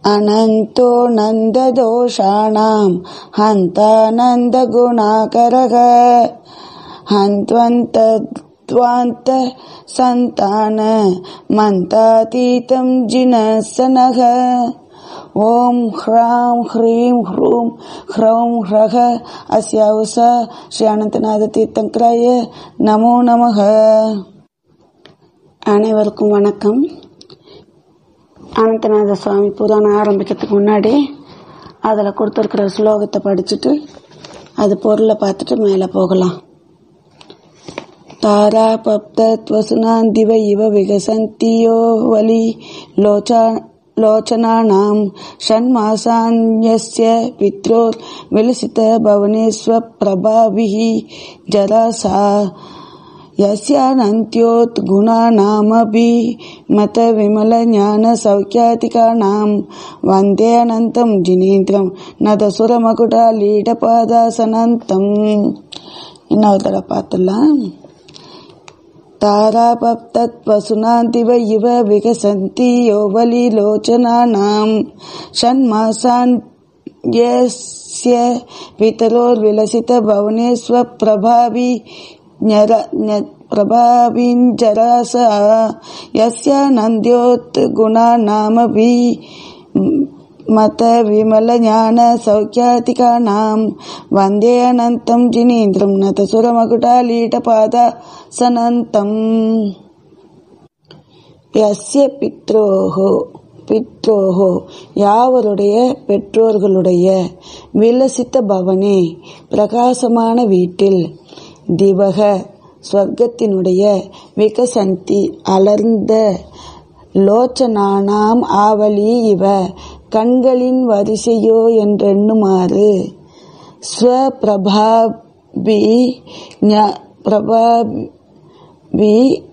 अनन्तो नन्ददोषाणां हन्तानन्दगुणाकरः हन्त्वन्तद्वान्त सन्तान मन्तातीतं जिनसनः ॐ ह्रां ह्रीं ह्रूं ह्रौं ह्रः अस्यावसा ஸ்ரீ அனந்தநாத தீர்த்தங்கராய நமோ நமக அனைவருக்கும் வணக்கம் அனந்தநாத சுவாமி புராணம் ஆரம்பிக்கிறதுக்கு முன்னாடி அதில் கொடுத்துருக்கிற ஸ்லோகத்தை படிச்சுட்டு அது பொருளை பார்த்துட்டு மேலே போகலாம் तारापप्तत्वसुनान्दिव इव विकसन्ति यो वलि लोचा लोचनानां षण्मासान्यस्य पित्रोर्विलसितभवने स्वप्रभाभिः जरासा यस्यानन्त्योद्गुणानामपि मतविमलज्ञानसौख्यातिकानां वन्दे अनन्तं जिनेन्द्रं नदसुरमकुटालीडपादासनन्तम् இன்னொரு தடவை பார்த்துடலாம் तारापप्तत्वसुनादिव इव विकसन्ति योवलिलोचनानां षण्मासान्यस्य पितरोर्विलसितभवने स्वप्रभावि प्रभाविञ्जरासा यस्यानन्द्योत्गुणानामपि मतविमलज्ञानसौख्यातिकानां वन्दे अनन्तं जिनेन्द्रं नतसुरमकुटालीटपादासनन्तम् यस्य பித்ரோஹோ பித்ரோஹோ யாவருடைய பெற்றோர்களுடைய விலசித்த பவனே பிரகாசமான வீட்டில் திவக ஸ்வர்க்கத்தினுடைய விகசந்தி அலர்ந்த லோச்சனானாம் ஆவலி இவ கண்களின் வரிசையோ என்றெண்ணுமாறு ஸ்வபிரபாபி பிரபாபி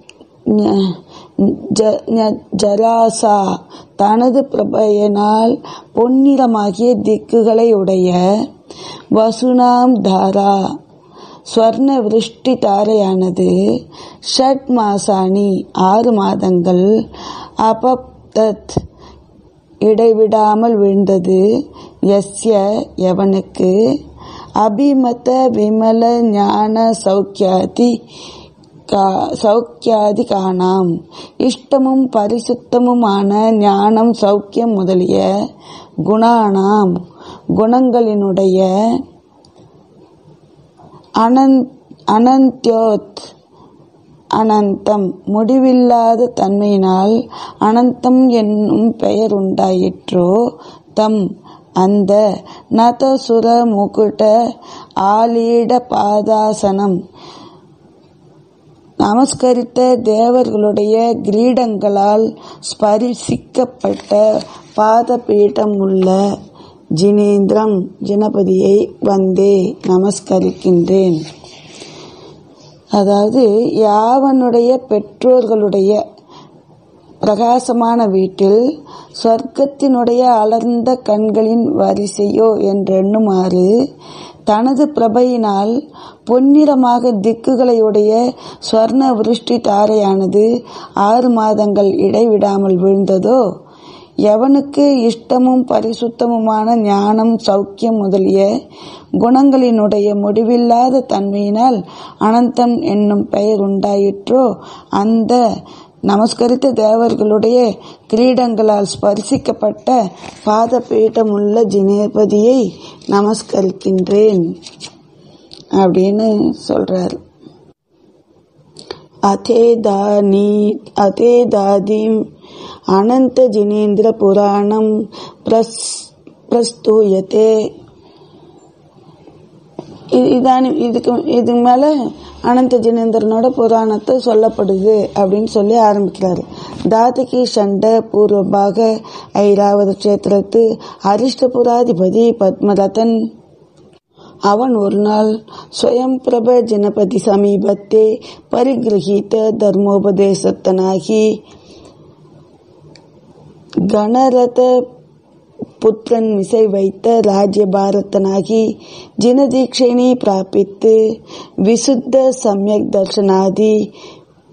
ஜராசா தனது பிரபையினால் பொன்னிறமாகிய திக்குகளை உடைய வசுனாம் தாரா ஸ்வர்ண விருஷ்டி தாரையானது ஷட் மாசாணி ஆறு மாதங்கள் அபப்தத் இடைவிடாமல் விழுந்தது எஸ்ய எவனுக்கு அபிமத விமல ஞான சௌக்கியாதி சௌக்கியாதி காணாம் இஷ்டமும் பரிசுத்தமுமான ஞானம் சௌக்கியம் முதலிய குணானாம் குணங்களினுடைய அனந்த் அனந்தியோத் அனந்தம் முடிவில்லாத தன்மையினால் அனந்தம் என்னும் பெயர் உண்டாயிற்றோ தம் அந்த நதசுர முகுட ஆலீட பாதாசனம் நமஸ்கரித்த தேவர்களுடைய கிரீடங்களால் ஸ்பரிசிக்கப்பட்ட பாதபீடம் உள்ள ஜினேந்திரம் ஜனபதியை வந்தே நமஸ்கரிக்கின்றேன் அதாவது யாவனுடைய பெற்றோர்களுடைய பிரகாசமான வீட்டில் சொர்க்கத்தினுடைய அலர்ந்த கண்களின் வரிசையோ என்றெண்ணுமாறு தனது பிரபையினால் பொன்னிறமாக திக்குகளையுடைய ஸ்வர்ண விருஷ்டி தாரையானது ஆறு மாதங்கள் இடைவிடாமல் விழுந்ததோ எவனுக்கு இஷ்டமும் பரிசுத்தமுமான ஞானம் சௌக்கியம் முதலிய குணங்களினுடைய முடிவில்லாத தன்மையினால் அனந்தம் என்னும் பெயர் உண்டாயிற்றோ அந்த நமஸ்கரித்த தேவர்களுடைய கிரீடங்களால் ஸ்பரிசிக்கப்பட்ட பாதபீட்டமுள்ள ஜினேபதியை நமஸ்கரிக்கின்றேன் அப்படின்னு சொல்றாரு அதேதானி அதேதாதிம் அனந்த ஜினேந்திர புராணம் பிரஸ் பிரஸ்தூயத்தே இதானி இதுக்கு இதுக்கு மேல அனந்த ஜினேந்திரனோட புராணத்தை சொல்லப்படுது அப்படின்னு சொல்லி ஆரம்பிக்கிறாரு தாதகி சண்ட பூர்வபாக ஐராவத கஷேத்திரத்து அரிஷ்டபுராதிபதி பத்மரதன் அவன் ஒரு நாள் ஸ்வயம் பிரப ஜனபதி சமீபத்தே பரிகிரகித்த தர்மோபதேசத்தனாகி கணரத புத்திரன் மிசை வைத்த ராஜ்ய பாரதனாகி ஜினதீட்சைனி பிராபித்து விசுத்த சமயக் தர்ஷனாதி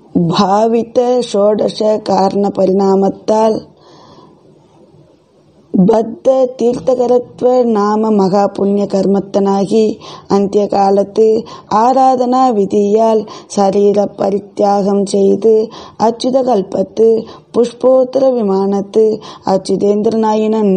பாவித்த ஷோடச காரண பரிணாமத்தால் ಬದ್ಧ ತೀರ್ಥಕರತ್ವ ನಾಮ ಮಹಾ ಪುಣ್ಯ ಕರ್ಮತ್ತನಾಗಿ ಅಂತ್ಯಕಾಲத்து ஆராதனா விதியால் சரீர பரித்தியாகம் செய்து அச்சுத கல்பத்து புஷ்போத்திர விமானத்து அச்சுதேந்திரனாயினன்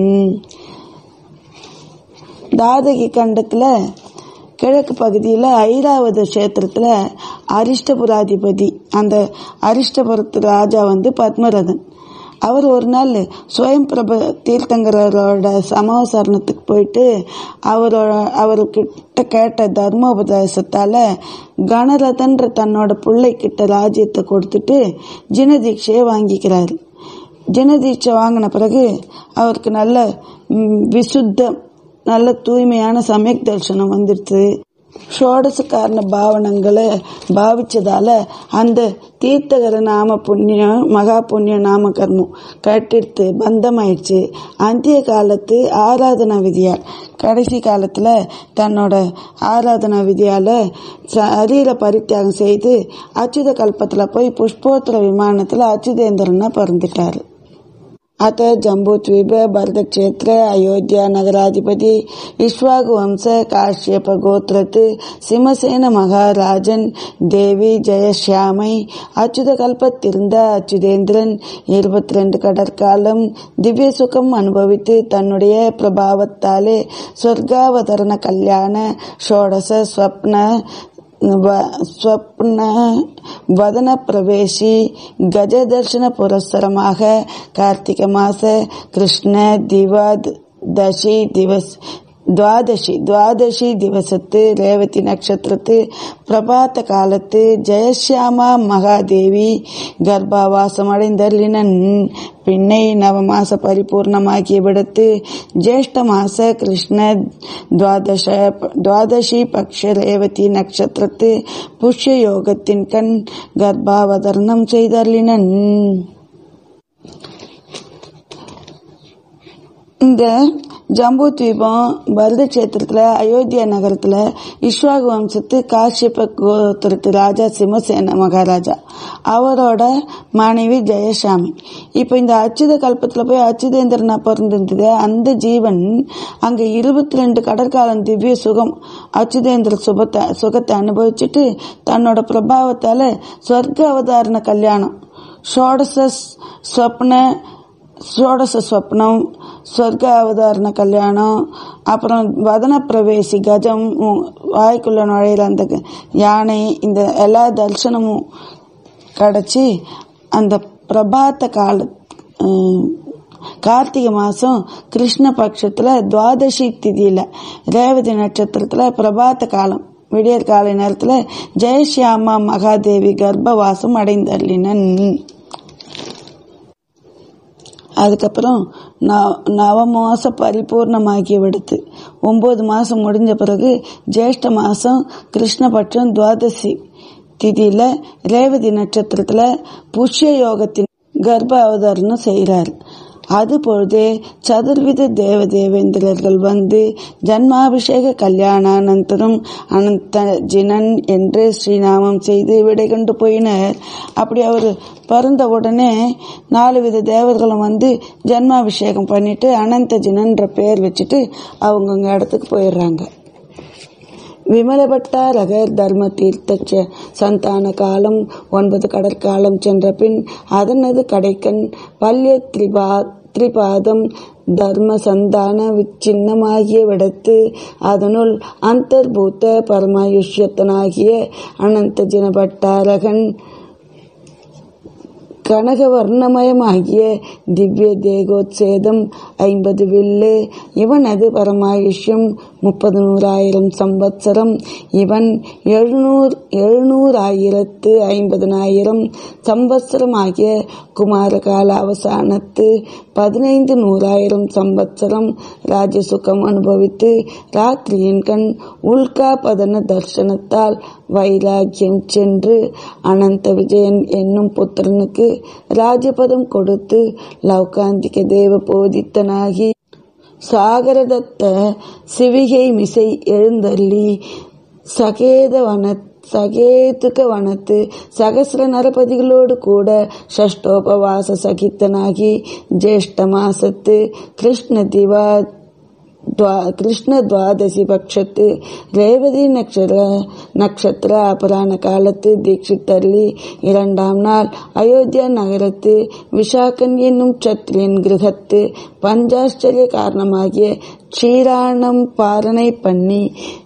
தாதகி கண்டத்துல கிழக்கு பகுதியில் ஐராவத கஷேத்திரத்தில் அரிஷ்டபுராதிபதி அந்த அரிஷ்டபுரத்து ராஜா வந்து பத்மரதன் அவர் ஒரு நாள் சுயம் பிரப தீர்த்தங்கரோட சமாசரணத்துக்கு போயிட்டு அவரோட அவர்கிட்ட கேட்ட தர்மோபதேசத்தால் கணரதன்ற தன்னோட பிள்ளைக்கிட்ட ராஜ்யத்தை கொடுத்துட்டு ஜினதீட்சையை வாங்கிக்கிறாரு ஜினதீட்சை வாங்கின பிறகு அவருக்கு நல்ல ம், விசுத்த நல்ல தூய்மையான சமயக் தரிசனம் வந்துடுச்சு ஷோடச காரண பாவனங்களை பாவிச்சதால அந்த தீர்த்தகர நாம புண்ணியம் மகா புண்ணிய நாம கர்மம் கட்டிடுத்து பந்தமாயிடுச்சு அந்திய காலத்து ஆராதனா விதியால் கடைசி காலத்துல தன்னோட ஆராதனா விதியால சரீர பரித்தியாகம் செய்து அச்சுத கல்பத்துல போய் புஷ்போத்திர விமானத்துல அச்சுதேந்திரனா பிறந்துட்டாரு अत जम्बूद्वीप भरतक्षेत्र अयोध्या नगराधिपति इक्ष्वाकु वंश काश्यप गोत्रत् சிமசேன மகாராஜன் தேவி ஜெயசியாமை அச்சுத கல்பத்திருந்த அச்சுதேந்திரன் இருபத்தி ரெண்டு கடற்காலம் திவ்ய சுகம் அனுபவித்து தன்னுடைய பிரபாவத்தாலே சொர்க்காவதரண கல்யாண ஷோடச ஸ்வப்ன ವ- ಸ್ವಪ್ನ ವದನ ಪ್ರವೇಶಿ ಗಜದರ್ಶನ ಪುರಸ್ಸರமாக ಕಾರ್ತಿಕ ಮಾಸ ಕೃಷ್ಣ ದಿವಾದಶಿ ದಿವಸ ದ್ವಾದಶಿ ದ್ವಾದಶಿ ದಿವಸத்து ரேவதி நட்சத்திரத்து பிரபாத்த காலத்து ஜெயசியாமா மகாதேவி கர்ப்பாவாசம் அடைந்தருளினன் பின்னை நவமாச பரிபூர்ணமாகிய விடத்து ஜேஷ்ட மாச கிருஷ்ண துவாதச துவாதசி பக்ஷ ரேவதி நட்சத்திரத்து புஷ்ய யோகத்தின் கண் கர்ப்பாவதரணம் செய்தருளினன் இந்த ஜம்பு தீபம் பரத கஷேத்திரத்துல அயோத்தியா நகரத்துல இஸ்வாகு வம்சத்து காஷ்யப கோத்திரத்து ராஜா சிமசேன மகாராஜா அவரோட மனைவி ஜெயசாமி இப்ப இந்த அச்சுத கல்பத்துல போய் அச்சுதேந்திரனா பிறந்திருந்தது அந்த ஜீவன் அங்க இருபத்தி ரெண்டு கடற்காலம் திவ்ய சுகம் அச்சுதேந்திர சுபத்தை சுகத்தை அனுபவிச்சுட்டு தன்னோட பிரபாவத்தால சொர்க்க அவதாரண கல்யாணம் ஷோடச ஸ்வப்ன ஷோடச ஸ்வப்னம் சொர்க்க அவதாரண கல்யாணம் அப்புறம் வதன பிரவேசி கஜம் உம், வாய்க்குள்ள நுழையிற அந்த க- யானை இந்த எல்லா தரிசனமும் கிடைச்சி அந்த பிரபாத்த கால உம், கார்த்திகை மாசம் கிருஷ்ண பட்சத்துல துவாதசி திதியில ரேவதி நட்சத்திரத்துல பிரபாத்த காலம் விடியற் காலை நேரத்துல ஜெயசியாமா மகாதேவி கர்ப்பவாசம் அடைந்தள்ளினன் அதுக்கப்புறம் நவ நவ மாசம் பரிபூர்ணமாகிய விடுத்து ஒன்பது மாசம் முடிஞ்ச பிறகு ஜேஷ்ட மாசம் கிருஷ்ணபட்சம் துவாதசி திதியில ரேவதி நட்சத்திரத்துல புஷ்ய யோகத்தின் கர்ப்ப அவதாரணம் செய்கிறார் அது பொழுதே சதுர்வித தேவ தேவேந்திரர்கள் வந்து ஜன்மாபிஷேக கல்யாணானந்தரம் அனந்த ஜினன் என்று ஸ்ரீநாமம் செய்து விடை கொண்டு போயினர் அப்படி அவர் பிறந்த உடனே நாலு வித தேவர்களும் வந்து ஜன்மாபிஷேகம் பண்ணிட்டு அனந்த ஜினன்ற பேர் வச்சுட்டு அவங்கவுங்க இடத்துக்கு போயிடுறாங்க விமலபட்டாரகர் தர்ம தீர்த்த ச- சந்தான காலம் ஒன்பது கடற்காலம் சென்ற பின் அதனது கடைக்கண் பல்ய திரிபா திரிபாதம் தர்ம சந்தான விச்சின்னமாகிய விடத்து அதனுள் அந்தர்பூத்த பரமாயுஷ்யத்தனாகிய அனந்த ஜினபட்டாரகன் கனகவர்ணமயமாகிய திவ்ய தேகோத்சேதம் ஐம்பது வில்லு இவனது பரமாயுஷ்யம் முப்பது நூறாயிரம் சம்பத்சரம் இவன் எழுநூறு எழுநூறாயிரத்து ஐம்பதனாயிரம் சம்பத்சரம் ஆகிய குமாரகால அவசானத்து பதினைந்து நூறாயிரம் சம்பத்சரம் ராஜசுகம் அனுபவித்து ராத்திரியின் கண் உல்காபதன தர்சனத்தால் வைராக்கியம் சென்று அனந்த விஜயன் என்னும் புத்திரனுக்கு ராஜபதம் கொடுத்து லௌகாந்திக தேவ போதித்தனாகி சாகரதத்த சிவிகை மிசை எழுந்தள்ளி சகேதவன சகேதுக வனத்து சகசிர நரபதிகளோடு கூட ஷஷ்டோபவாச சகித்தனாகி ஜேஷ்ட மாசத்து கிருஷ்ண திவா ದ್ವಾ- ಕೃಷ್ಣ ದ್ವಾದಶಿ ಪಕ್ಷத்து ரேவதி நட்சத்திர நட்சத்திர அபராண காலத்து தீட்சித்தள்ளி இரண்டாம் நாள் அயோத்தியா நகரத்து விஷாக்கன் என்னும் சத்திரியன் கிரகத்து பஞ்சாச்சரிய காரணமாகிய க்ஷீராணம் பாரணை பண்ணி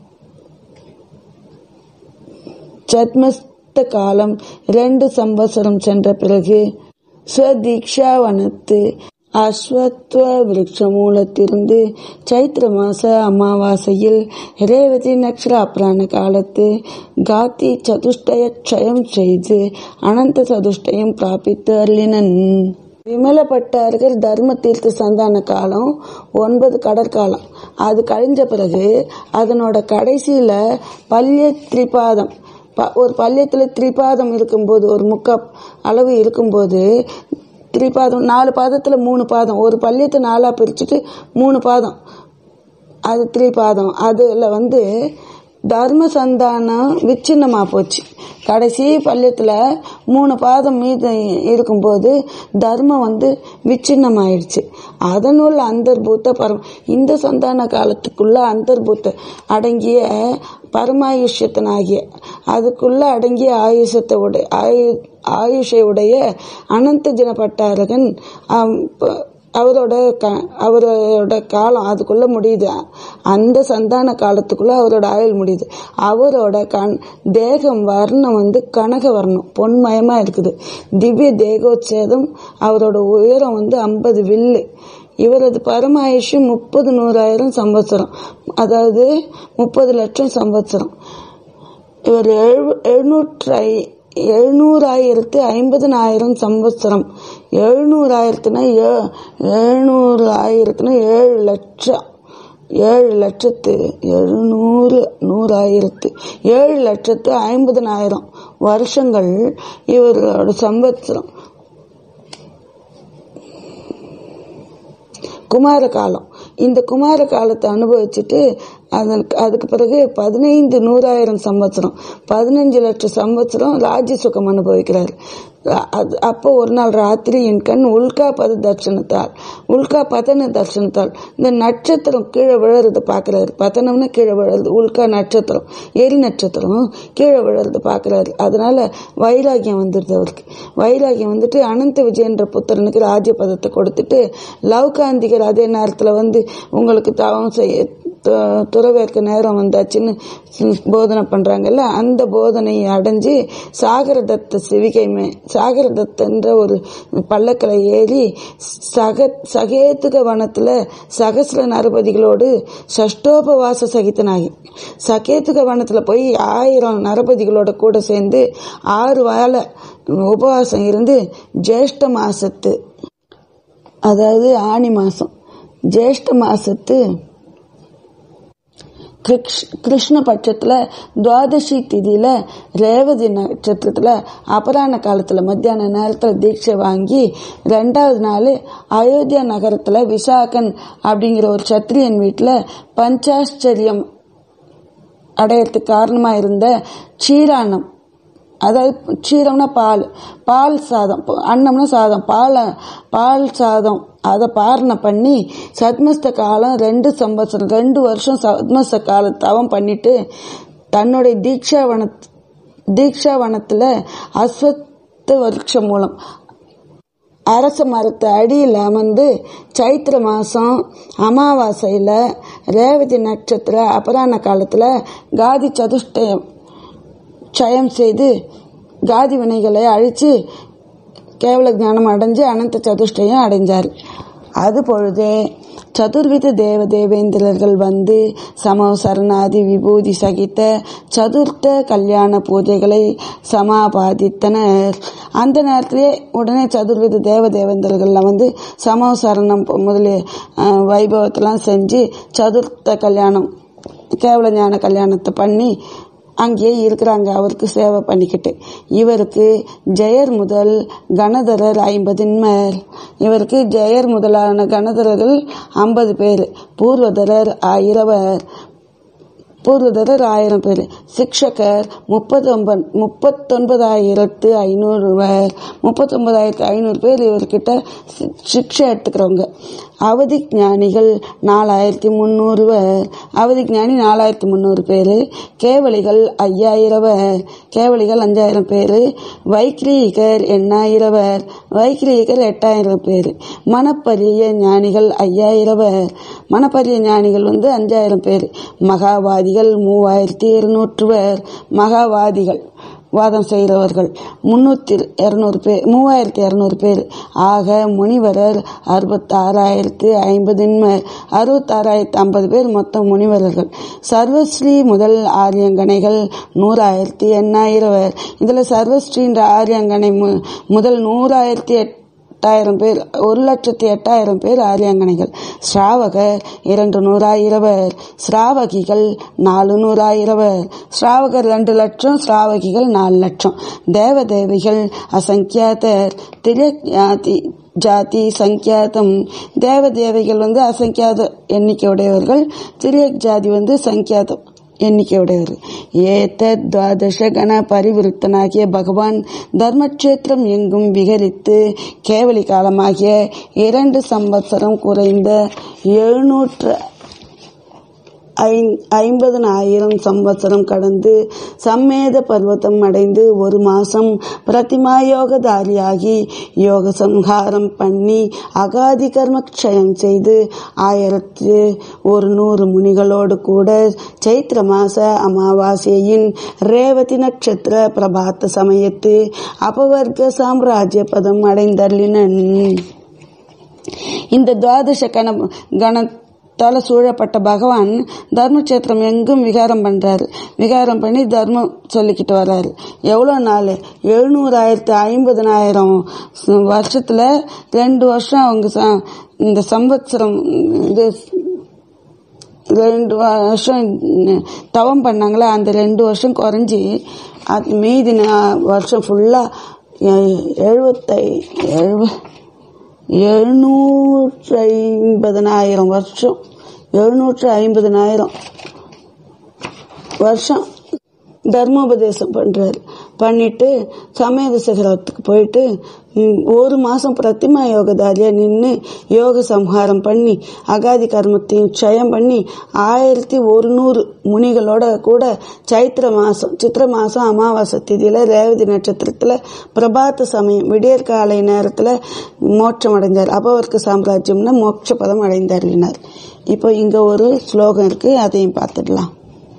சத்மஸ்த காலம் இரண்டு சம்பத்சரம் சென்ற பிறகு ஸ்வதீக்ஷாவனத்து அஸ்வத்வ விருட்ச மூலத்திலிருந்து சைத்திர மாச அமாவாசையில் ரேவதி நக்ஷர அப்ராண காலத்து காத்தி சதுஷ்டய க்ஷயம் செய்து அனந்த சதுஷ்டயம் பிராபித்து அருளினன் விமலப்பட்டார்கள் தர்ம தீர்த்த சந்தான காலம் ஒன்பது கடற்காலம் அது கழிஞ்ச பிறகு அதனோட கடைசியில பல்ய திரிபாதம் ப- ஒரு பல்யத்தில் திரிபாதம் இருக்கும்போது ஒரு முக்கா அளவு இருக்கும்போது திரிபாதம் நாலு பாதத்தில் மூணு பாதம் ஒரு பல்யத்தை நாலாக பிரிச்சுட்டு மூணு பாதம் அது திரிபாதம் அதில் வந்து தர்ம சந்தானம் விச்சின்னமா போச்சு கடைசி பள்ளியத்தில் மூணு பாதம் மீது இருக்கும்போது தர்மம் வந்து விச்சின்னமாயிடுச்சு அதனுள்ள அந்தர்பூத்த பரம் இந்த சந்தான காலத்துக்குள்ள அந்தர்பூத்த அடங்கிய பரமாயுஷ்யத்தனாகிய அதுக்குள்ள அடங்கிய ஆயுஷத்தை உடைய ஆயு ஆயுஷை உடைய அனந்த ஜனப்பட்டாரகன் ஆம், ப- அவரோட க அவரோட காலம் அதுக்குள்ள முடியுது அந்த சந்தான காலத்துக்குள்ள அவரோட ஆயுள் முடியுது அவரோட கண் தேகம் வர்ணம் வந்து கனக வர்ணம் பொன்மயமா இருக்குது திவ்ய தேகோச்சேதம் அவரோட உயரம் வந்து ஐம்பது வில்லு இவரது பரமாயுஷு முப்பது நூறாயிரம் சம்பத்சரம் அதாவது முப்பது லட்சம் சம்பத்சரம் இவர் எழு எழுநூற்றி எழுநூறாயிரத்து ஐம்பதனாயிரம் சம்பத்சரம் எழுநூறாயிரத்துனா ஏ எழுநூறு ஆயிரத்துனா ஏழு லட்சம் ஏழு லட்சத்து எழுநூறு நூறாயிரத்து ஏழு லட்சத்து ஐம்பதனாயிரம் வருஷங்கள் இவரோட சம்பத்சரம் குமார காலம் இந்த குமார காலத்தை அனுபவிச்சுட்டு அதன் அதுக்கு பிறகு பதினைந்து நூறாயிரம் சம்பத்சரம் பதினஞ்சு லட்சம் சம்பத்சரம் ராஜ்ய சுகம் அனுபவிக்கிறார் அது அப்போ ஒரு நாள் ராத்திரி என் கண் உல்கா பத தர்சனத்தால் உல்கா பதன தர்சனத்தால் இந்த நட்சத்திரம் கீழே விழறது பார்க்கறாரு பதனம்னா கீழே விழறது உல்கா நட்சத்திரம் எரி நட்சத்திரம் கீழே விழறது பார்க்கறாரு அதனால வைராகியம் வந்துடுது அவருக்கு வைராகியம் வந்துட்டு அனந்த விஜயன்ற புத்திரனுக்கு ராஜ்ய பதத்தை கொடுத்துட்டு லவ்காந்திகர் அதே நேரத்தில் வந்து உங்களுக்கு தவம் செய்ய து- துறவேற்க நேரம் வந்தாச்சுன்னு போதனை பண்றாங்கல்ல அந்த போதனையை அடைஞ்சு சாகரதத்த சிவிகை மே சாகரதத்தன்ற ஒரு பல்லக்கில் ஏறி சக சகேத்துக வனத்துல சகசிர நரபதிகளோடு சஷ்டோபவாச சகித்தனாகி சகேத்துக வனத்துல போய் ஆயிரம் நரபதிகளோட கூட சேர்ந்து ஆறு வாழை உபவாசம் இருந்து ஜேஷ்ட மாசத்து அதாவது ஆனி மாசம் ஜேஷ்ட மாசத்து கிருஷ்- கிருஷ்ண பட்சத்துல துவாதசி திதியில ரேவதி நட்சத்திரத்துல அபராண காலத்துல மத்தியான நேரத்துல தீட்சை வாங்கி ரெண்டாவது நாள் அயோத்தியா நகரத்துல விசாகன் அப்படிங்கிற ஒரு சத்திரியன் வீட்டுல பஞ்சாச்சரியம் அடையறதுக்கு காரணமா இருந்த க்ஷீரான்னம் அதாவது க்ஷீரம்னா பால் பால் சாதம் ப- அன்னம்னா சாதம் பால் பால் சாதம் அதை பாரணை பண்ணி சத்மஸ்த காலம் ரெண்டு சம்பத்சரம் ரெண்டு வருஷம் சத்மஸ்த கால தவம் பண்ணிட்டு தன்னுடைய தீட்சாவன தீட்சாவனத்துல அஸ்வத்த வருஷம் மூலம் அரச மரத்து அடியில் அமர்ந்து சைத்திர மாதம் அமாவாசையில் ரேவதி நட்சத்திர அபராண காலத்தில் காதி சதுஷ்டயம் க்ஷயம் செய்து காதி வினைகளை அழித்து கேவல ஞானம் அடைஞ்சு அனந்த சதுஷ்டயம் அடைஞ்சார் அது பொழுதே சதுர்வித தேவ தேவேந்திரர்கள் வந்து சம சரணாதி விபூதி சகித்த சதுர்த்த கல்யாண பூஜைகளை சமாபாதித்தனர் அந்த நேரத்திலே உடனே சதுர்வித தேவ தேவேந்திரர்கள்லாம் வந்து சம சரணம் முதலிய அஹ், வைபவத்தெல்லாம் செஞ்சு சதுர்த்த கல்யாணம் கேவல ஞான கல்யாணத்தை பண்ணி அங்கேயே இருக்கிறாங்க அவருக்கு சேவை பண்ணிக்கிட்டு இவருக்கு ஜெயர் முதல் கணதரர் ஐம்பதின் மேல் இவருக்கு ஜெயர் முதலான கணதரர்கள் ஐம்பது பேர் பூர்வதரர் இருவர் பூர்வதரர் ஆயிரம் பேர் சிக்ஷகர் முப்பத்தொன்பது முப்பத்தொன்பதாயிரத்து ஐநூறு பேர் முப்பத்தொன்பதாயிரத்து ஐநூறு பேர் இவர்கிட்ட சி- சிக்ஷை எடுத்துக்கிறவங்க அவதி ஞானிகள் நாலாயிரத்தி முந்நூறு பேர் அவதி ஞானி நாலாயிரத்தி முந்நூறு பேர் கேவலிகள் ஐயாயிரம் பேர் கேவலிகள் அஞ்சாயிரம் பேர் வைக்கிரீகர் எண்ணாயிரம் பேர் வைக்கிரீகர் எட்டாயிரம் பேர் மணப்பரிய ஞானிகள் ஐயாயிரம் பேர் மணப்பரிய ஞானிகள் வந்து அஞ்சாயிரம் பேர் மகாவாதிகள் மூவாயிரத்தி இருநூற்று பேர் மகாவாதிகள் வாதம் செய்கிறவர்கள் முன்னூத்தி இருநூறு பேர் மூவாயிரத்தி இருநூறு பேர் ஆக முனிவரர் அறுபத்தாறாயிரத்து ஐம்பதின்மர் அறுபத்தாறாயிரத்து ஐம்பது பேர் மொத்தம் முனிவரர்கள் சர்வஸ்ரீ முதல் ஆரியங்கனைகள் நூறாயிரத்தி எண்ணாயிரம் பேர் இதில் சர்வஸ்ரீன்ற ஆரியங்கனை மு- முதல் நூறாயிரத்தி எட்டாயிரம் பேர் ஒரு லட்சத்தி எட்டாயிரம் பேர் ஆரியாங்கனைகள் ஸ்ராவகர் இரண்டு நூறாயிரவர் ஸ்ராவகிகள் நாலு நூறாயிரவர் ஸ்ராவகர் ரெண்டு லட்சம் ஸ்ராவகிகள் நாலு லட்சம் தேவதேவிகள் அசங்கியாதர் திரியஜாதி ஜாதி சங்கியாதம் தேவதேவிகள் வந்து அசங்கியாத எண்ணிக்கையுடையவர்கள் திரியக் ஜாதி வந்து சங்கியாதம் எண்ணிக்கையுடையவர் ஏத்த துவாதச கண பரிவிருத்தனாகிய பகவான் தர்மக்ஷேத்திரம் எங்கும் விகரித்து கேவலி காலமாகிய இரண்டு சம்பத்சரம் குறைந்த எழுநூற்று ஐம்பதனாயிரம் சம்பத்சரம் கடந்து சம்மேத பர்வதம் அடைந்து ஒரு மாசம் பிரதிமாயோகதாரியாகி யோக சம்ஹாரம் பண்ணி அகாதி கர்ம க்ஷயம் செய்து ஆயிரத்து ஒரு நூறு முனிகளோடு கூட சைத்திர மாச அமாவாசையின் ரேவதி நட்சத்திர பிரபாத்த சமயத்து அபவர்க்க சாம்ராஜ்ய பதம் அடைந்தள்ளினன் இந்த துவாதச கண கணத்தால சூழப்பட்ட பகவான் தர்மக்ஷேத்திரம் எங்கும் விகாரம் பண்றாரு விகாரம் பண்ணி தர்மம் சொல்லிக்கிட்டு வர்றாரு எவ்வளோ நாள் எழுநூறாயிரத்து ஐம்பதனாயிரம் வருஷத்துல ரெண்டு வருஷம் அவங்க ச- இந்த சம்பத்சரம் இது ரெண்டு வருஷம் தவம் பண்ணாங்களே அந்த ரெண்டு வருஷம் குறைஞ்சி அது மீதி நா- வருஷம் ஃபுல்லாக எழுபத்தை எழுப எழுநூற்று ஐம்பதனாயிரம் வருஷம் எழுநூற்று ஐம்பதனாயிரம் வருஷம் தர்மோபதேசம் பண்றாரு பண்ணிட்டு சமேத சிகரத்துக்கு போயிட்டு ம், ஒரு மாசம் பிரதிமா யோகதாரியா நின்று யோக சம்ஹாரம் பண்ணி அகாதி கர்மத்தையும் க்ஷயம் பண்ணி ஆயிரத்தி ஒரு நூறு முனிகளோட கூட சைத்திர மாசம் சித்திர மாசம் அமாவாசை திதியில ரேவதி நட்சத்திரத்துல பிரபாத்த சமயம் விடியற் காலை நேரத்துல மோட்சம் அடைந்தார் அபவர்க்க சாம்ராஜ்யம்னு மோட்ச பதம் அடைந்தார்னார் இப்போ இங்க ஒரு ஸ்லோகம் இருக்கு அதையும் பார்த்துடலாம்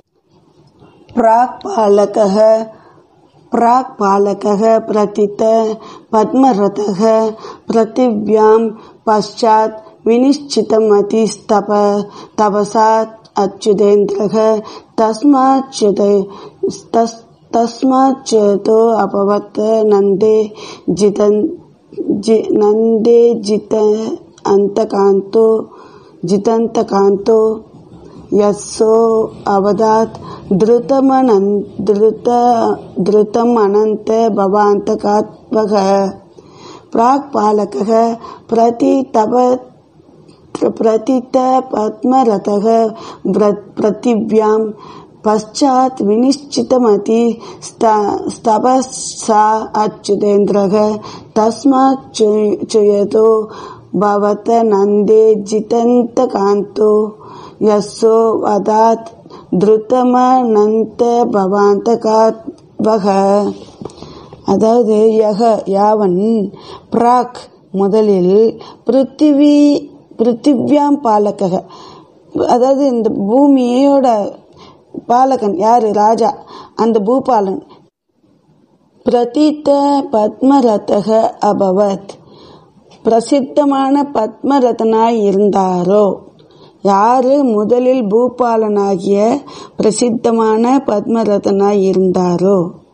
प्राक्पालकः प्राक्पालकः प्रथित पद्मरथः पृथिव्यां पश्चात् विनिश्चितमतिस्तप तपसात् अच्युतेन्द्रः तस्माच्युत तस्- तस्माच्युतो अभवत् नन्दे जितन् जि नन्दे जित अन्तकान्तो जितन्तकान्तो यस्सो अवदात् धृतमनन् धृत धृतम् अनन्त भवान्तकात्मकः प्राक्पालकः प्रतितप प्रतित पद्मरथः व्र- पृथिव्यां पश्चात् विनिश्चितमति स्त- स्तपसा अच्युतेन्द्रः तस्मात् चु- चुयतो भवत नन्दे जितन्तकान्तो यस्सो वदात् திருத்தமனந்த பவாந்தகாத்வக அதாவது யக யாவன் பிராக் முதலில் பிருத்திவி பிருத்திவ்யாம் பாலகக அதாவது இந்த பூமியோட பாலகன் யாரு ராஜா அந்த பூபாலன் பிரதீத்த பத்மரதக அபவத் பிரசித்தமான பத்மரதனாய் இருந்தாரோ யாரு முதலில் பூபாலனாகிய பிரசித்தமான பத்மரதனாய் இருந்தாரோ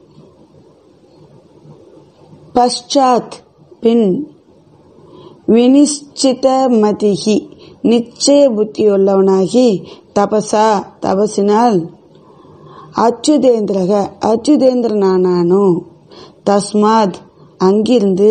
பஷாத் பின் வினிச்சித மதிகி நிச்சய புத்தியுள்ளவனாகி தபசா தபசினால் அச்சுதேந்திரக அச்சுதேந்திரனானானோ தஸ்மாத் அங்கிருந்து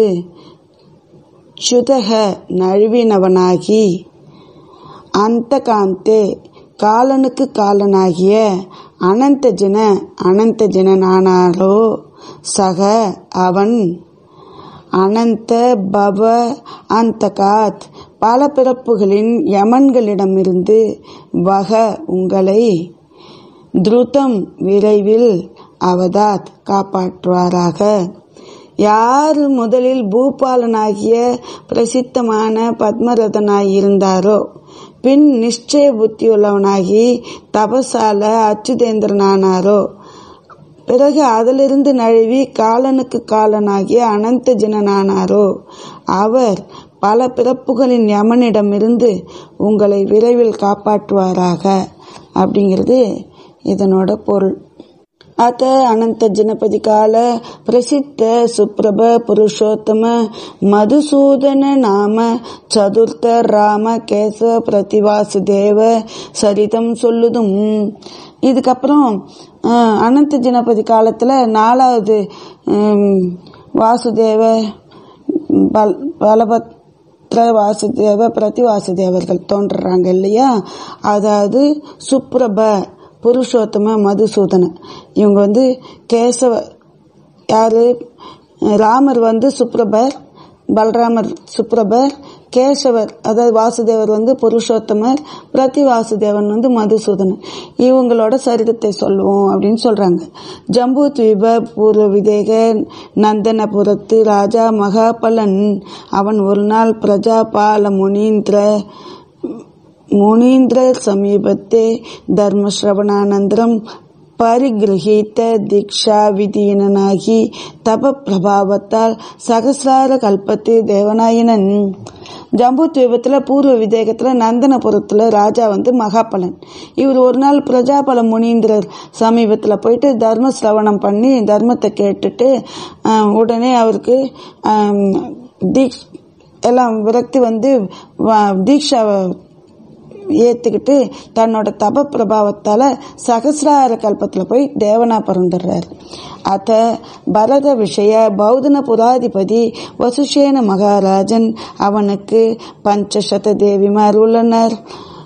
சுதக நழுவினவனாகி அந்த காந்தே காலனுக்கு காலனாகிய அனந்த ஜன அனந்த ஜனனானாரோ சக அவன் அனந்த பவ அந்தகாத் பல பிறப்புகளின் யமன்களிடமிருந்து வக உங்களை துருதம் விரைவில் அவதாத் காப்பாற்றுவாராக யார் முதலில் பூபாலனாகிய பிரசித்தமான பத்மரதனாய் இருந்தாரோ பின் நிச்சய புத்தியுள்ளவனாகி தபசால அச்சுதேந்திரனானாரோ பிறகு அதிலிருந்து நழுவி காலனுக்கு காலனாகிய அனந்த ஜனனானாரோ அவர் பல பிறப்புகளின் யமனிடமிருந்து உங்களை விரைவில் காப்பாற்றுவாராக அப்படிங்கிறது இதனோட பொருள் அத்த அனந்த ஜனபதி கால பிரசித்த சுப்ரப புருஷோத்தம மதுசூதன நாம சதுர்த்த ராம கேசவ பிரதிவாசுதேவ சரிதம் சொல்லுதும் இதுக்கப்புறம் அஹ், அனந்த ஜனபதி காலத்துல நாலாவது உம், வாசுதேவ பல் பலபத்ர வாசுதேவ பிரதி வாசுதேவர்கள் தோன்றுறாங்க இல்லையா அதாவது சுப்ரப புருஷோத்தம மதுசூதன இவங்க வந்து கேசவ யாரு ராமர் வந்து சுப்ரபர் பலராமர் சுப்ரபர் கேசவர் அதாவது வாசுதேவர் வந்து புருஷோத்தமர் பிரதி வாசுதேவன் வந்து மதுசூதனன் இவங்களோட சரிதத்தை சொல்லுவோம் அப்படின்னு சொல்றாங்க ஜம்பு தீப பூர்வ விதேக நந்தனபுரத்து ராஜா மகாபலன் அவன் ஒரு நாள் பிரஜாபால முனீந்திர முனீந்திர சமீபத்தே தர்மஸ்ரவணானந்தரம் பரிகிரகித்த தீக்ஷா விதீனனாகி தப பிரபாவத்தால் சகசிரார கல்பத்து தேவநாயனன் ஜம்பு தீபத்துல பூர்வ விதேகத்துல நந்தனபுரத்துல ராஜா வந்து மகாபலன் இவர் ஒரு நாள் பிரஜாபல முனீந்திரர் சமீபத்துல போயிட்டு தர்ம சிரவணம் பண்ணி தர்மத்தை கேட்டுட்டு ஆஹ், உடனே அவருக்கு ஆஹ், தீக்ஷ் எல்லாம் விரக்தி வந்து வ- தீக்ஷாவை ஏத்துக்கிட்டு தன்னோட தப பிரபாவத்தால சகசிரார கல்பத்துல போய் தேவனா பிறந்துடுறாரு அத பரத விஷய பௌதன புராதிபதி வசுஷேன மகாராஜன் அவனுக்கு பஞ்சசத தேவிமார் உள்ளனர்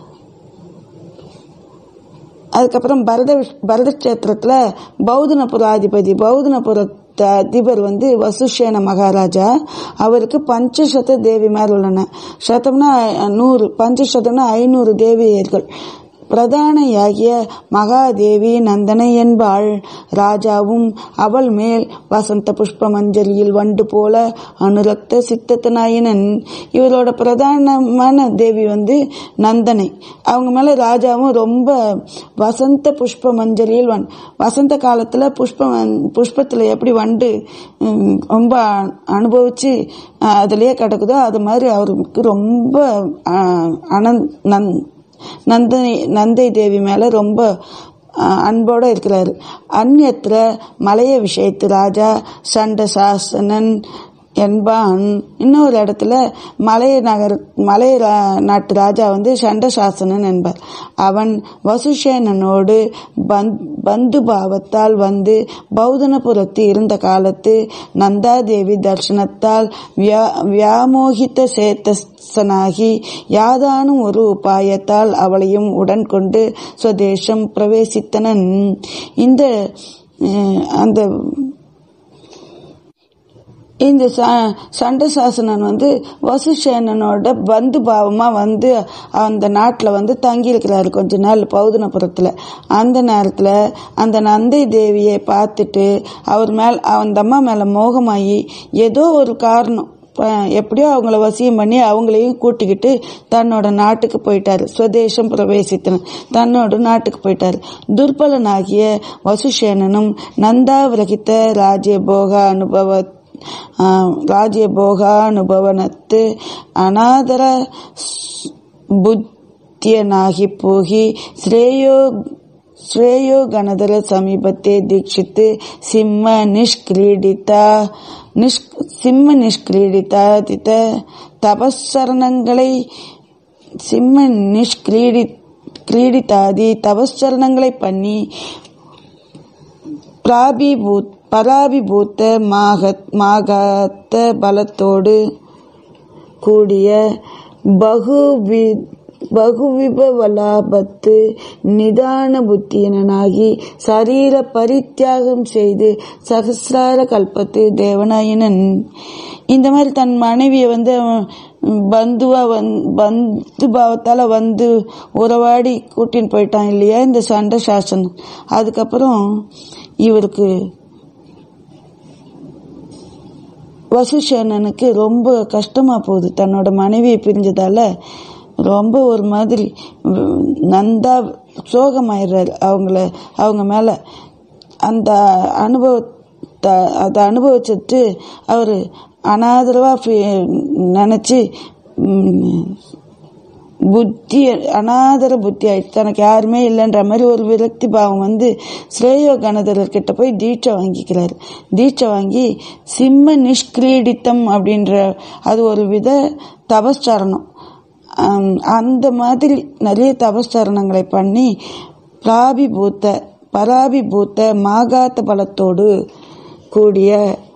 அதுக்கப்புறம் பரத விஷ்- பரத கஷேத்திரத்துல பௌதனபுராதிபதி பௌதனபுர அதிபர் வந்து வசுஷேன மகாராஜா அவருக்கு பஞ்சசத தேவிமார் உள்ளன சதம்னா நூறு பஞ்சசதம்னா ஐநூறு தேவியர்கள் பிரதானையாகிய மகாதேவி நந்தனை என்பாள் ராஜாவும் அவள் மேல் வசந்த புஷ்ப மஞ்சளியில் வண்டு போல அனுரக்த சித்தத்தனாயினன் இவரோட பிரதானமான தேவி வந்து நந்தனை அவங்க மேல ராஜாவும் ரொம்ப வசந்த புஷ்ப மஞ்சளியில் வன் வசந்த காலத்துல புஷ்ப புஷ்பத்துல எப்படி வண்டு ம், ரொம்ப அனுபவிச்சு அஹ், அதுலயே கிடக்குதோ அது மாதிரி அவருக்கு ரொம்ப அஹ், அனந்த் நந் நந்தனை நந்தை தேவி மேல ரொம்ப அஹ், அன்போட இருக்கிறாரு அந்நியத்திர மலைய விஷயத்து ராஜா சண்ட சாசனன் என்பான் இன்னொரு இடத்துல மலைய நகர் மலைய ரா- நாட்டு ராஜா வந்து சண்டசாசனன் என்பார் அவன் வசுஷேனனோடு பந்த்- பந்து பாவத்தால் வந்து பௌதனபுரத்து இருந்த காலத்து நந்தாதேவி தர்சனத்தால் வியா- வியாமோகித்த சேத்தசனாகி யாதானும் ஒரு உபாயத்தால் அவளையும் உடன் கொண்டு சுதேசம் பிரவேசித்தனன் இந்த அஹ், அந்த இந்த ச- சண்டசாசனன் வந்து வசுசேனனோட பந்து பாவமா வந்து அந்த நாட்டுல வந்து தங்கி இருக்கிறாரு கொஞ்ச நாள் பௌதனபுரத்துல அந்த நேரத்துல அந்த நந்தை தேவியை பார்த்துட்டு அவர் மேல் அந்த அம்மா மேல மோகமாயி ஏதோ ஒரு காரணம் அஹ் எப்படியோ அவங்கள வசியம் பண்ணி அவங்களையும் கூட்டிக்கிட்டு தன்னோட நாட்டுக்கு போயிட்டாரு சுதேசம் பிரவேசித்தன தன்னோட நாட்டுக்கு போயிட்டாரு துர்பலனாகிய வசுசேனனும் நந்தாவிரகித்த ராஜ்யபோக அனுபவ ஆஹ், ராஜ்யபோகானுபவனத்து அநாதர ஸ்- புத்தியனாகி போகி ஸ்ரேயோ ಶ್ರೇಯೋ ಗಣದರ ಸಮೀಪತೆ ದೀಕ್ಷಿತ್ ಸಿಂಹ ನಿಷ್ಕ್ರೀಡಿತ ನಿಷ್ ಸಿಂಹ ನಿಷ್ಕ್ರೀಡಿತಾದಿತ தபஸ்சரணங்களை சிம்ம நிஷ்கிரீடி கிரீடித்தாதி தபஸ்சரணங்களை பண்ணி பிராபிபூத் பராபிபூத்த மாகத் மாகாத்த பலத்தோடு கூடிய பகுவி பகுவிபவலாபத்து நிதான புத்தியனாகி சரீர பரித்தியாகம் செய்து சகசிரார கல்பத்து தேவனாயினன் இந்த மாதிரி தன் மனைவியை வந்து அவன் பந்துவா வந் பந்து பாவத்தால வந்து உறவாடி கூட்டின்னு போயிட்டான் இல்லையா இந்த சண்டை சாசனம் அதுக்கப்புறம் இவருக்கு வசுசேனனுக்கு ரொம்ப கஷ்டமா போகுது தன்னோட மனைவியை பிரிஞ்சதால ரொம்ப ஒரு மாதிரி உம், நந்தா சோகமாயிடுறாரு அவங்கள அவங்க மேல அந்த அனுபவத்தை அதை அனுபவிச்சுட்டு அவர் அனாதரவா ஃபீ- நினைச்சு உம், புத்தி அனாதர புத்தி ஆயிடுச்சு தனக்கு யாருமே இல்லைன்ற மாதிரி ஒரு விரக்தி பாவம் வந்து ஸ்ரேயோ கணதரர் கிட்ட போய் தீட்சை வாங்கிக்கிறாரு தீட்சை வாங்கி சிம்ம நிஷ்கிரீடித்தம் அப்படின்ற அது ஒரு வித தபஸ்சரணம் ஆம், அந்த மாதிரி நிறைய தபஸ்சரணங்களை பண்ணி பிராபிபூத்த பராபிபூத்த மாகாத்த பலத்தோடு கூடிய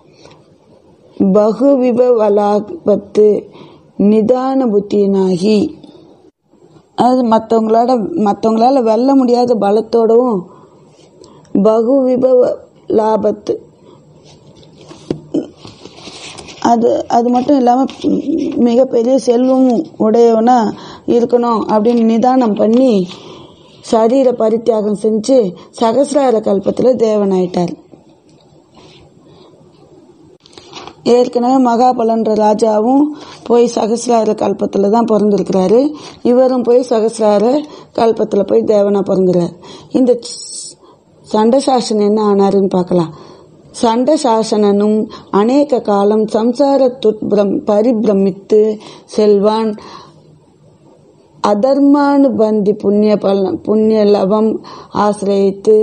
பகுவிபவலாபத்து நிதான புத்தியனாகி அது மற்றவங்களோட மற்றவங்களால வெல்ல முடியாத பலத்தோடவும் பகுவிபவ லாபத்து அது அது மட்டும் இல்லாம மிகப்பெரிய செல்வமும் உடையவனா இருக்கணும் அப்படின்னு நிதானம் பண்ணி சரீர பரித்தியாகம் செஞ்சு சகசிரார கல்பத்துல தேவனாயிட்டார் ஏற்கனவே மகாபலன்ற ராஜாவும் போய் சகசிரார கல்பத்துல தான் பிறந்திருக்கிறாரு இவரும் போய் சகசிரார கல்பத்துல போய் தேவனா பிறந்துறாரு இந்த சண்டசாசன் என்ன ஆனாருன்னு பார்க்கலாம் சண்டசாசனனும் அநேக காலம் சம்சார துட்பிரம் பரிபிரமித்து செல்வான் அதர்மானுபந்தி புண்ணிய பல புண்ணிய லபம் ஆசிரயித்து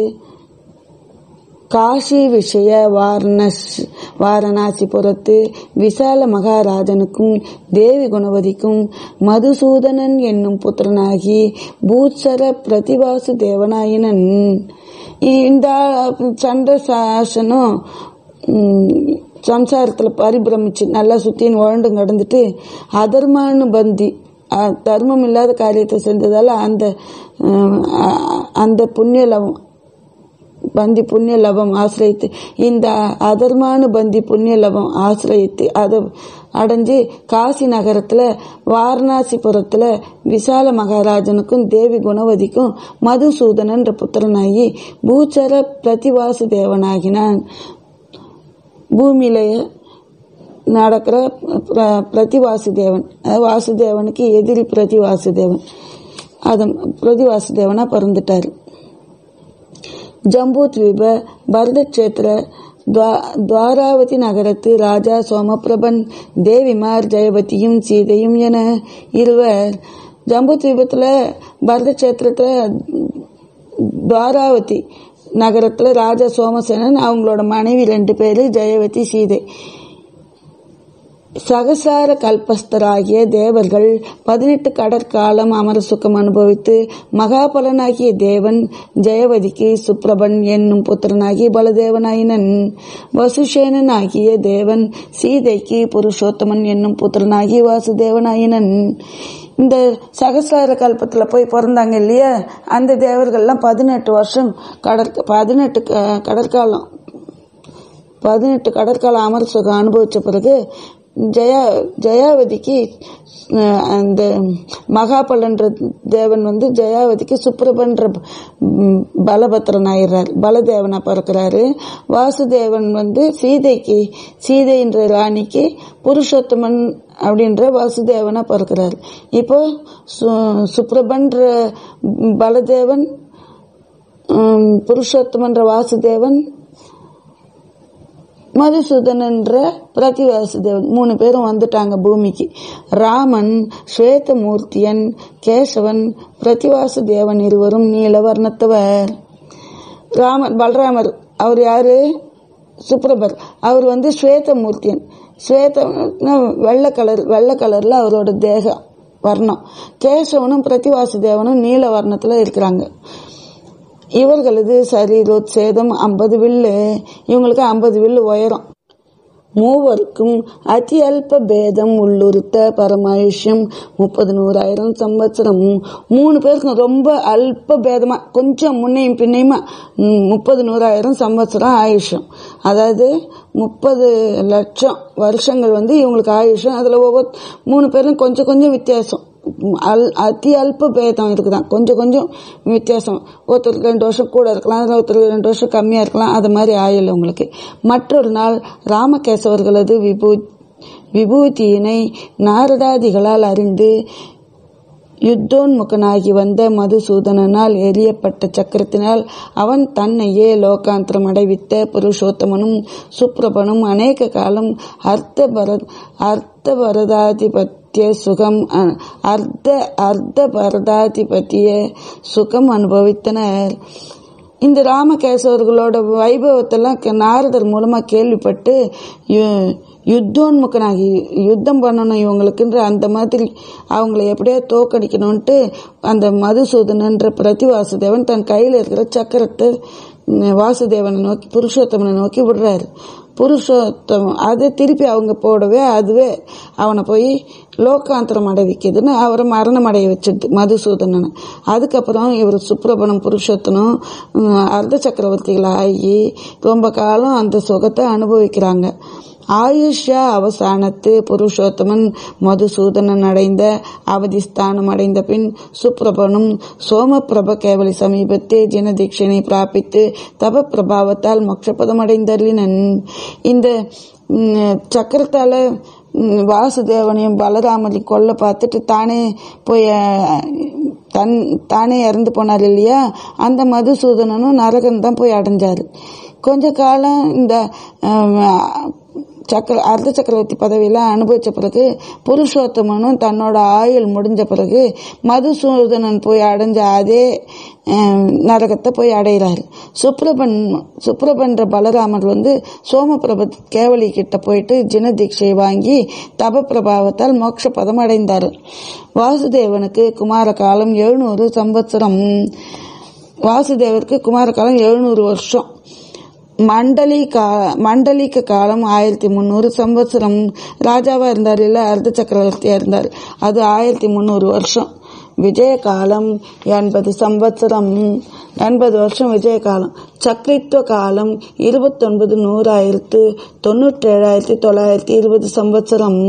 காஷி விஷய வாரணஸ் வாரணாசிபுரத்து விசால மகாராஜனுக்கும் தேவி குணவதிக்கும் மதுசூதனன் என்னும் புத்திரனாகி பூத்சர பிரதிவாசு தேவனாயினன் இந்த சண்ட சாசனம் உம், சம்சாரத்துல பரிபிரமிச்சு நல்லா சுத்தின்னு உழண்டு கடந்துட்டு அதர்மானு பந்தி அஹ், தர்மம் இல்லாத காரியத்தை செஞ்சதால அந்த அஹ், அ- அந்த புண்ணிய லவம் பந்தி புண்ணிய லபம் ஆசிரியத்து இந்த அதர்மான பந்தி புண்ணிய லபம் ஆசிரியத்து அதை அடைஞ்சு காசி நகரத்துல வாரணாசிபுரத்துல விசால மகாராஜனுக்கும் தேவி குணவதிக்கும் மதுசூதனன்ற புத்திரனாகி பூச்சர பிரதிவாசு தேவனாகினான் பூமியில நடக்கிற பிர- பிரதிவாசுதேவன் அதாவது வாசுதேவனுக்கு எதிரி பிரதிவாசுதேவன் அது பிரதிவாசுதேவனா பிறந்துட்டாரு ஜம்பூத்வீப பரதக்ஷேத்திர துவா- துவாராவதி நகரத்து ராஜா சோமபிரபன் தேவிமார் ஜெயவதியும் சீதையும் என இருவர் ஜம்பூத்வீபத்துல பரதக்ஷேத்திரத்துல துவாராவதி நகரத்துல ராஜா சோமசேனன் அவங்களோட மனைவி ரெண்டு பேரு ஜெயவதி சீதை சகசார கல்பஸ்தராகிய தேவர்கள் பதினெட்டு கடற்காலம் அமர சுகம் அனுபவித்து மகாபலனாகிய தேவன் ஜெயவதிக்கு சுப்ரபன் என்னும் புத்திரனாகி பலதேவனாயினன் வசுசேனன் ஆகிய தேவன் சீதைக்கு புருஷோத்தமன் என்னும் புத்திரனாகி வாசுதேவனாயினன் இந்த சகசிரார கல்பத்துல போய் பிறந்தாங்க இல்லையா அந்த தேவர்கள்லாம் பதினெட்டு வருஷம் கடற் பதினெட்டு க- கடற்காலம் பதினெட்டு கடற்கால அமர சுகம் அனுபவிச்ச பிறகு ஜெயா ஜெயாவதிக்கு அஹ், அந்த மகாபலன்ற தேவன் வந்து ஜெயாவதிக்கு சுப்ரபன்ற ம், பலபத்திரன் ஆயிடுறார் பலதேவனா பிறக்கிறாரு வாசுதேவன் வந்து சீதைக்கு சீதைன்ற ராணிக்கு புருஷோத்தமன் அப்படின்ற வாசுதேவனா பிறக்கிறார் இப்போ சு- சுப்ரபன்ற பலதேவன் ம், புருஷோத்தமன்ற வாசுதேவன் மதுசூதனன்ற பிரதிவாசுதேவன் மூணு பேரும் வந்துட்டாங்க பூமிக்கு ராமன் ஸ்வேதமூர்த்தியன் கேசவன் பிரதிவாசுதேவன் இருவரும் நீலவர்ணத்தவர் ராமன் பலராமர் அவர் யாரு சுப்ரபர் அவர் வந்து ஸ்வேதமூர்த்தியன் ஸ்வேத வெள்ளை கலர் வெள்ளை கலர்ல அவரோட தேகம் வர்ணம் கேசவனும் பிரதிவாசுதேவனும் நீல வர்ணத்துல இருக்கிறாங்க இவர்களது சரீரோத்சேதம் ஐம்பது வில்லு இவங்களுக்கு ஐம்பது வில்லு உயரம் மூவருக்கும் அதி அல்ப பேதம் உள்ளுறுத்த பரமாயுஷ்யம் முப்பது நூறாயிரம் சம்பத்சரம் மூணு பேருக்கும் ரொம்ப அல்ப பேதமா கொஞ்சம் முன்னையும் பின்னையுமா ம், முப்பது நூறாயிரம் சம்பத்சரம் ஆயுஷம் அதாவது முப்பது லட்சம் வருஷங்கள் வந்து இவங்களுக்கு ஆயுஷம் அதுல ஒவ்வொரு மூணு பேரும் கொஞ்சம் கொஞ்சம் வித்தியாசம் அல் அதி அல்ப பேதம் இருக்குதான் கொஞ்சம் கொஞ்சம் வித்தியாசம் ஒருத்தருக்கு ரெண்டு வருஷம் கூட இருக்கலாம் அதுல ஒருத்தருக்கு ரெண்டு வருஷம் கம்மியா இருக்கலாம் அது மாதிரி ஆயுள் உங்களுக்கு மற்றொரு நாள் ராமகேசவர்களது விபூ விபூதியினை நாரதாதிகளால் அறிந்து யுத்தோன்முகனாகி வந்த மதுசூதனனால் எரியப்பட்ட சக்கரத்தினால் அவன் தன்னையே லோகாந்திரம் அடைவித்த புருஷோத்தமனும் சுப்ரபனும் அநேக காலம் அர்த்த பரத் அர்த்த பரதாதிபத்திய சுகம் அ- அர்த்த அர்த்த பரதாதிபத்திய சுகம் அனுபவித்தனர் இந்த ராமகேசவர்களோட வைபவத்தெல்லாம் க- நாரதர் மூலமா கேள்விப்பட்டு யு- யுத்தோன்முகனாகி யுத்தம் பண்ணணும் இவங்களுக்குன்ற அந்த மாதிரி அவங்கள எப்படியோ தோக்கடிக்கணும்ட்டு அந்த மதுசூதனன்ற பிரதிவாசுதேவன் தன் கையில இருக்கிற சக்கரத்தை ம், வாசுதேவனை நோக்கி புருஷோத்தமனை நோக்கி விடுறாரு புருஷோத்தமம் அதை திருப்பி அவங்க போடவே அதுவே அவனை போய் லோகாந்தரம் அடைவிக்குதுன்னு அவரை மரணம் அடைய வச்சிடுது மதுசூதனனை அதுக்கப்புறம் இவர் சுப்ரபணம் புருஷோத்தனும் ம், அர்த்த சக்கரவர்த்திகளாகி ரொம்ப காலம் அந்த சுகத்தை அனுபவிக்கிறாங்க ஆயுஷ்யா அவசானத்து புருஷோத்தமன் மதுசூதனன் அடைந்த அவதிஸ்தானம் அடைந்த பின் சுப்ரபனும் சோமபிரப கேவலி சமீபத்தே ஜனதீட்சனை பிராபித்து தப பிரபாவத்தால் மோட்சபதம் அடைந்தருளினன் இந்த ம், சக்கரத்தால ம், வாசுதேவனையும் பலராமரையும் கொல்ல பார்த்துட்டு தானே போய் அஹ், தன் தானே இறந்து போனார் இல்லையா அந்த மதுசூதனனும் நரகன் தான் போய் அடைஞ்சாரு கொஞ்ச காலம் இந்த அஹ், சக்கர அர்த்த சக்கரவர்த்தி பதவியெல்லாம் அனுபவிச்ச பிறகு புருஷோத்தமனும் தன்னோட ஆயுள் முடிஞ்ச பிறகு மதுசூதனன் போய் அடைஞ்ச அதே அஹ், நரகத்தை போய் அடைகிறாரு சுப்ரபன் சுப்ரபன்ற பலராமர் வந்து சோமபிரப கேவலி கிட்ட போயிட்டு ஜின தீட்சை வாங்கி தப பிரபாவத்தால் மோட்ச பதம் அடைந்தார் வாசுதேவனுக்கு குமார காலம் எழுநூறு சம்பத்சரம் வாசுதேவருக்கு குமார காலம் எழுநூறு வருஷம் மண்டலி கா மண்டலிக்க காலம் ஆயிரத்தி முந்நூறு சம்பத்சரம் ராஜாவா இருந்தார் இல்ல அர்த்த சக்கரவர்த்தியா இருந்தார் அது ஆயிரத்தி முந்நூறு வருஷம் விஜய காலம் எண்பது சம்பத்சரம் எண்பது வருஷம் விஜய காலம் சக்ரித்துவ காலம் இருபத்தொன்பது நூறாயிரத்து தொண்ணூற்றி ஏழாயிரத்தி தொள்ளாயிரத்தி இருபது சம்பத்சரம்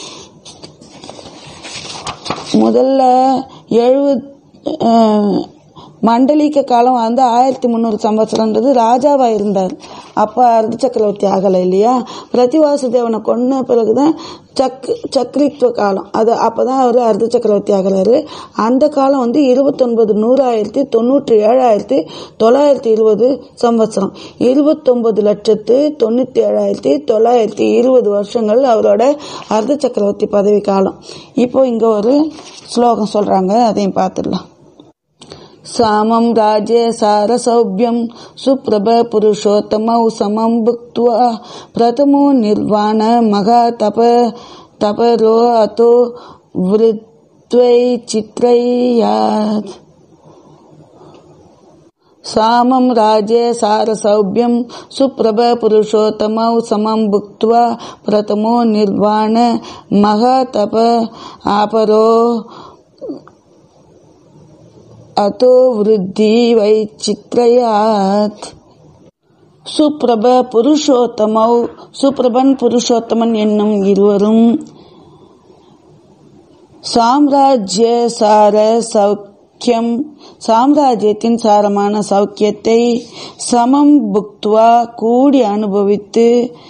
முதல்ல எழுபது மண்டலிக்க காலம் வந்து ஆயிரத்தி முந்நூறு சம்பத்சரம்ன்றது ராஜாவா இருந்தார் அப்ப அர்த்த சக்கரவர்த்தி ஆகலை இல்லையா பிரதிவாசுதேவனை கொன்ன பிறகுதான் சக் சக்ரித்துவ காலம் அது அப்பதான் அவர் அர்த்த சக்கரவர்த்தி ஆகிறாரு அந்த காலம் வந்து இருபத்தொன்பது நூறாயிரத்தி தொண்ணூற்றி ஏழாயிரத்தி தொள்ளாயிரத்தி இருபது சம்பத்சரம் இருபத்தொன்பது லட்சத்து தொண்ணூத்தி ஏழாயிரத்தி தொள்ளாயிரத்தி இருபது வருஷங்கள் அவரோட அர்த்த சக்கரவர்த்தி பதவி காலம் இப்போ இங்க ஒரு ஸ்லோகம் சொல்றாங்க அதையும் பார்த்துடலாம் सामं राज्ये सारसौभ्यं सुप्रभ पुरुषोत्तमौ समं भुक्त्वा प्रथमो निर्वाण महातप तपरो अतो वृत्त्वै चित्रयात् सामं राज्ये सारसौभ्यं सुप्रभ पुरुषोत्तमौ समं भुक्त्वा प्रथमो निर्वाण महातप आपरो अतो वृद्धि வைச்சித்ரயாத் சுப்ரப புருஷோத்தமௌ சுப்ரபன் புருஷோத்தமன் என்னும் இருவரும் சாம்ராஜ்ய சார சௌக்கியம் சாம்ராஜ்யத்தின் சாரமான சௌக்கியத்தை சமம் புக்துவா கூடி அனுபவித்து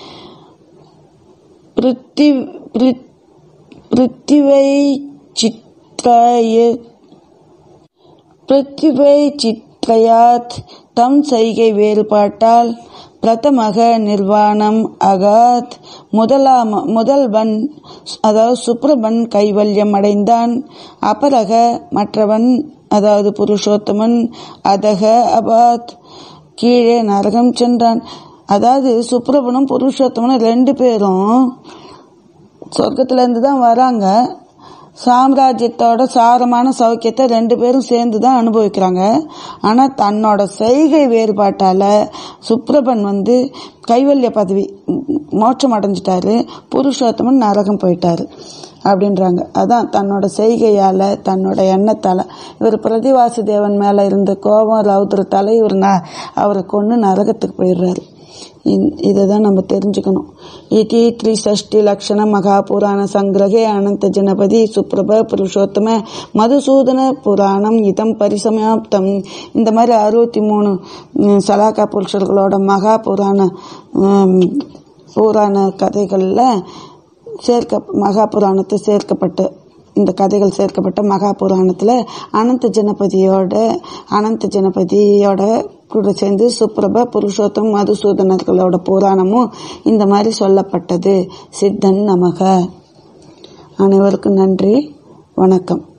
பிருத்தி பிருத்திவை சித்ராய பிருத்திவை சித்ரயாத் தம் செய்கை வேறுபாட்டால் பிரதமக நிர்வாணம் அகாத் முதலாம் முதல்வன் அதாவது சுப்ரபன் கைவல்யம் அடைந்தான் அபரக மற்றவன் அதாவது புருஷோத்தமன் அதக அபாத் கீழே நரகம் சென்றான் அதாவது சுப்ரபனும் புருஷோத்தமனும் ரெண்டு பேரும் சொர்க்கத்துல இருந்து தான் வராங்க சாம்ராஜ்யத்தோட சாரமான சௌக்கியத்தை ரெண்டு பேரும் சேர்ந்து தான் அனுபவிக்கிறாங்க ஆனால் தன்னோட செய்கை வேறுபாட்டால் சுப்ரபன் வந்து கைவல்ய பதவி ம், மோட்சம் அடைஞ்சிட்டாரு புருஷோத்தமன் நரகம் போயிட்டாரு அப்படின்றாங்க அதான் தன்னோட செய்கையால் தன்னோட எண்ணத்தால் இவர் பிரதிவாசு தேவன் மேலே இருந்த கோபம் ரௌத்ரத்தால் இவர் ந அவரை கொன்று நரகத்துக்கு போயிடுறாரு இதை தான் நம்ம தெரிஞ்சுக்கணும் இதி த்ரிஷஷ்டி லக்ஷண மகாபுராண சங்கிரகே அனந்த ஜனபதி சுப்ரப புருஷோத்தம மதுசூதன புராணம் இதம் பரிசமாப்தம் இந்த மாதிரி அறுபத்தி மூணு ம், சலாக்கா புருஷர்களோட மகா புராண ம், புராண கதைகளில் சேர்க்க மகா புராணத்தை சேர்க்கப்பட்ட இந்த கதைகள் சேர்க்கப்பட்ட மகா புராணத்தில் அனந்த ஜனபதியோட அனந்த ஜனபதியோட கூட சேர்ந்து சுப்ரப புருஷோத்தம் மதுசூதனர்களோட புராணமும் இந்த மாதிரி சொல்லப்பட்டது சித்தன் நமக அனைவருக்கும் நன்றி வணக்கம்